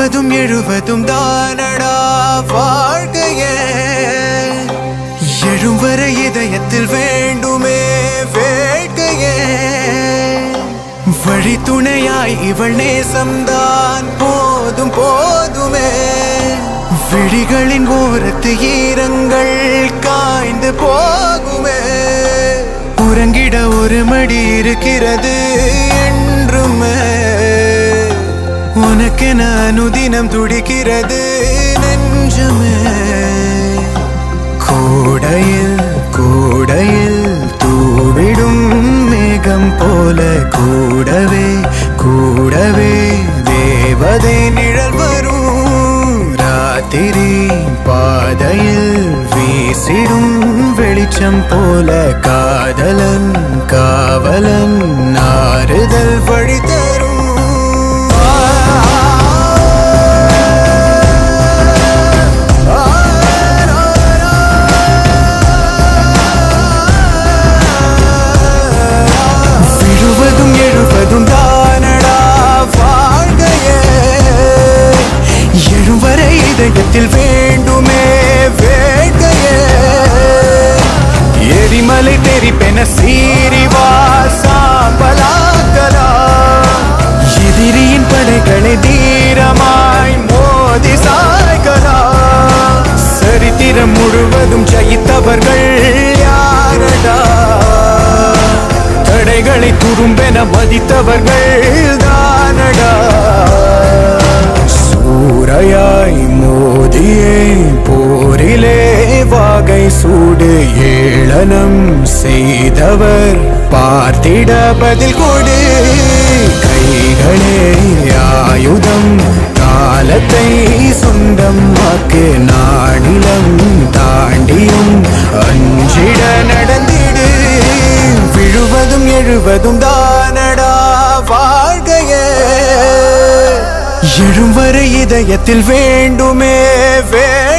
எழுவதும் எழுவதும் தானடா வாழ்க்கையே எழும் வரை இதயத்தில் வேண்டுமே வேட்கையே வழி துணையாய் இவள் நேசம்தான் போதும் போதுமே விழிகளின் ஓரத்து ஈரங்கள் காய்ந்து போகுமே உறங்கிட ஒரு மடி இருக்கிறது என்றுமே உனக்கென அனுதினம் துடிக்கிறது நெஞ்சமே கூடையில் கூடையில் தூவிடும் மேகம் போல கூடவே கூடவே தேவதை நிழல் வரும் ராத்திரி பாதையில் வீசிடும் வெளிச்சம் போல காதலன் காவலன் ஆறுதல் வழி தரும் விழுவதும் எழுவதும் தானடா வாழ்கையே எழும் வரை இதயத்தில் வேண்டுமே வேட்கையே எரிமலை தெரிப்பென சீரிவா சாம்பலாக்கலா எதிரியின் படைகளை தீரமாய் மோதி சாய்கலா சரித்திரம் முழுவதும் ஜெயித்தவர்கள் யாரடா தடைகளை துரும்பென மதித்தவர்கள் தானடா சூறையாய் மோதியே போரிலே வாகை சூடு ஏளனம் செய்தவர் பார்த்திட பதில் கொடு கைகளே ஆயுதம் காலத்தை சொந்தம் வாக்கு நாடிலம் தாண்டியும் அஞ்சிட நடந்திடு விழுவதும் எழுவதும் தானடா வாழ்கையே எழும் வரை இதயத்தில் வேண்டுமே வே